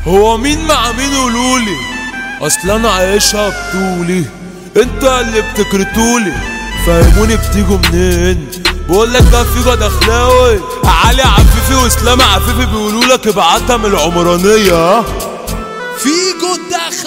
هو مين مع مين قولولي اصل انا عايشها بطولي انتوا اللي بتكرتولي فهموني بتيجوا منين بقول لك ده فيجو دخلاوي علي عفيفي واسلام عفيفي بيقولوا لك ابعتها من العمرانيه ها فيجو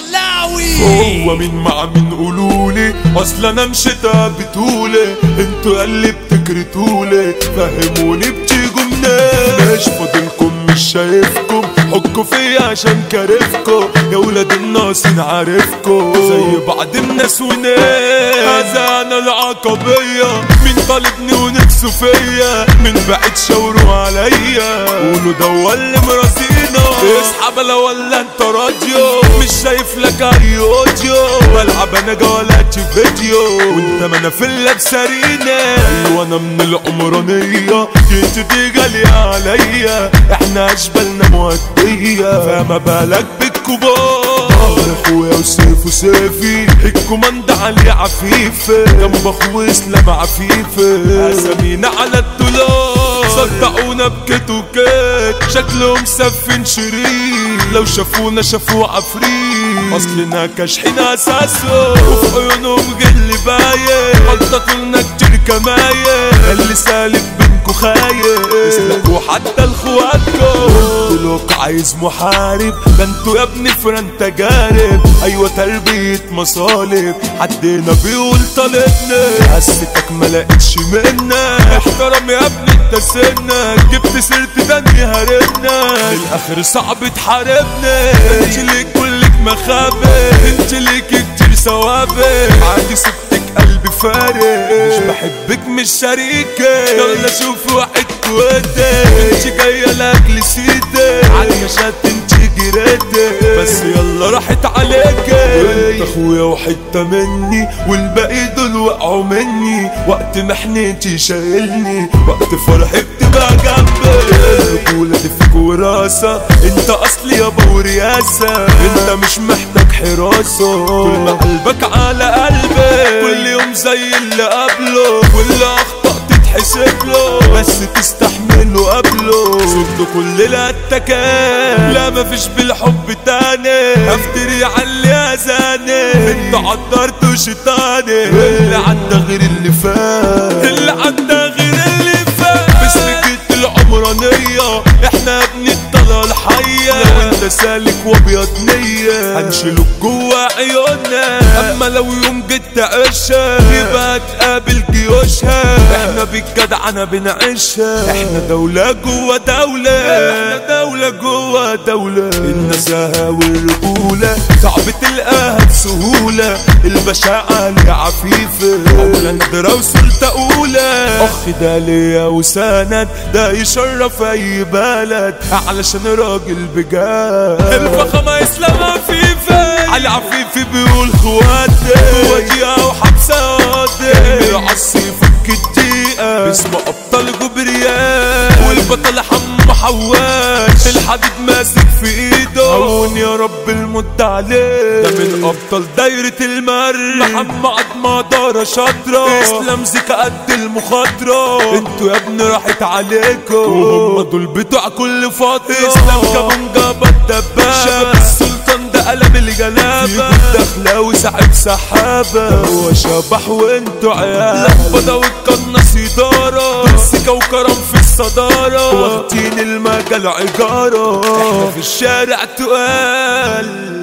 دخلاوي هو مين مع مين قولولي اصل انا مشيت بتولي انتوا اللي بتكرتولي فهموني بتيجوا منين مش فاضلكم مش شايفكم حكوا فيا عشان كارفكم يا ولاد الناصين عارفكم زي بعض الناس وناس هذا انا العقبية مين طالبني ونفسه فيا من بعد شاوروا عليا قولوا ده هو اللي مرازينا اسحب انا ولا انت راديو مش شايف لك اي اوديو بلعب انا جولات فيديو وانت ما انا في اللبسارينا ايوه انا من العمرانية جيت دي غالية عليا احنا اشبالنا مودية فما بالك بالكبار اخويا وسيف وسيفي الكوماند علي عفيفة جنب اخوي اسلام عفيفة اسامينا على الدولار صدقونا بكت وكت شكلهم سفين شرير لو شافونا شافوا عفريت اصلنا كاشحين اساسه وفي عيونهم غل باين خلطتوا لنا كتير كماية اللي سالك بينكو خايف اسلكوا حتى اخواتكم قلتلك عايز محارب ده انتوا يا ابني فران تجارب ايوه تربية مصالب حدنا بيقول طالبنا حسيتك ما لقيتش منا احترم يا ابني انت سنك جبت سيرة تاني هربنا الاخر صعب تحاربنا انت ليك كلك مخابة انت ليك كتير سوابق عادي سبتك قلبي فارق مش بحبك مش شريكة يلا شوف واحد كويتي انت جاية لاجل سيدي عليا شات انت جريتي بس يلا راحت عليك انت اخويا وحتة مني والباقي دول وقعوا مني وقت محنتي شايلني وقت فرحي بتبقى جنبي الرجولة دي فيك وراثة انت اصلي يابا ورياسة انت مش محتاج حراسة كل ما قلبك على قلبي كل يوم زي اللي قبله واللي اخطأ تتحسب له بس تستحمله قبله صد كل الاتكال لا مفيش بالحب تاني افتري على اللي اذاني انت عطرت وشيطاني اللي عدى غير اللي فات اللي عدى غير اللي فات بسلكة العمرانية احنا ابن الطلعة الحية لو انت سالك وابيض نية هنشيلك جوا عيوننا اما لو يوم جيت تعيشها يبقى تقابل جيوشها احنا بالجدعنة بنعيشها احنا دولة جوا دولة احنا دولة جوا دولة النزاهة والرجولة صعب تلقاها بسهولة البشاعة اللي عفيفة عمرنا نادرة وسلطة أولى أخ ده ليا وسند ده يشرف أي بلد علشان راجل بجد الفخامة إسلام عفيفة علي عفيفي بيقول خواتي وديعة وحبساتي العصي فك الدقيقة اسمه أبطال جبريان والبطل حم حواش الحديد ماسك في ايده هون يا رب المد عليه ده من ابطال دايرة المر محمد مدارة شاطرة اسلام زكا قد المخاطرة انتوا يا ابني راحت عليكم وهم دول بتوع كل فترة اسلام كمان جاب الدبابة شباب السلطان ده قلم الجنابة دخلاوي ساحب سحابة هو شبح وانتوا عيال لفظة والقناص إدارة سكة وكرم في الصدارة واخدين المجال عجارة احنا في الشارع تقال